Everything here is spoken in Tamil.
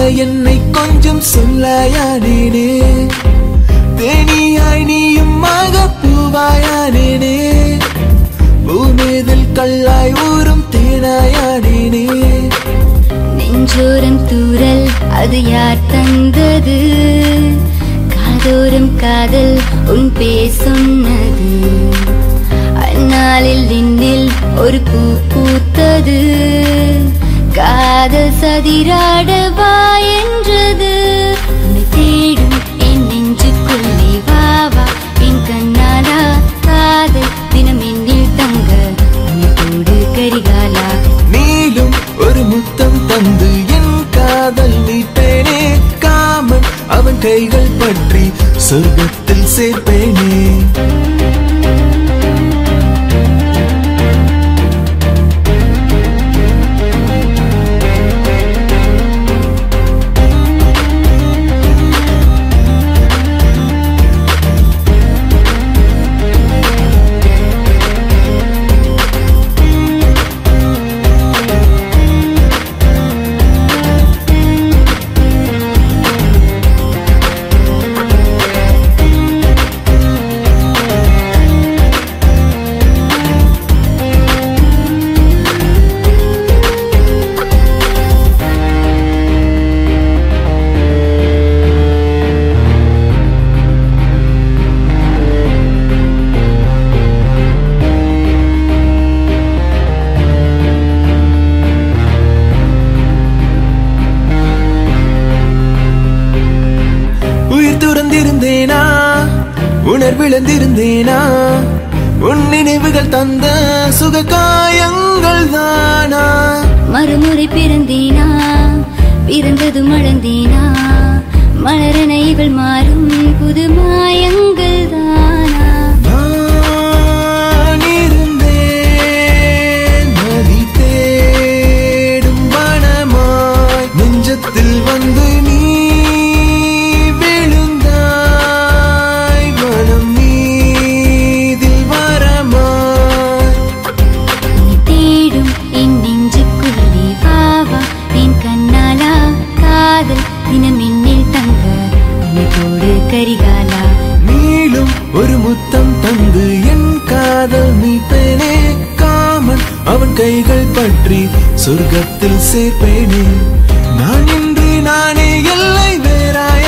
என்னை கொஞ்சம் சொல்லாயானேனே தேனியாய் நீயும் மாக பூவாயானேனே பூமேதில் கல்லாய் ஊறும் தேனாயானேனே நெஞ்சோரம் தூரல் அது யார் தந்தது காதோரம் காதல் உன் பேர் சொன்னது அந்நாளில் நின்னில் ஒரு பூ பூத்தது காதல் சதிராடவா என்றது உன்னை தேடும் என் நெஞ்சுக்குள்ளே வா வா என் கண்ணாலா காதல் தினம் என்னில் தங்க உன்னை போடு கரிகாலா நீளும் ஒரு முத்தம் தந்து என் காதல் மீட்பேனே காமன் அவன் கைகள் பற்றி சொர்க்கத்தில் சேர்ப்பேனே உயிர் துறந்திருந்தேனா உணர்விழந்திருந்தேனா உன் நினைவுகள் தந்த சுக காயங்கள் தானா மறுமுறை பிறந்தேனா பிறந்தது மழந்தேனா மலரென இவள் மாறும் புது மாயங்கள் தானா நான் இருந்தேன் நதி தேடும் வனமாய் நெஞ்சத்தில் வந்து நீ விழுந்தாய் மனம் மீதில் வரமாய் உன்னை தேடும் என் நெஞ்சுக்குள்ளே வா வா என் கண்ணாலா காதல் தினம் என்னில் தங்க உன்னை போடு கரிகாலா நீளும் ஒரு முத்தம் தந்து என் காதல் மீட்பேனே காமன் அவன் கைகள் பற்றி சொர்க்கத்தில் சேர்ப்பேனே நான் இன்று நானே எல்லை வேறாய்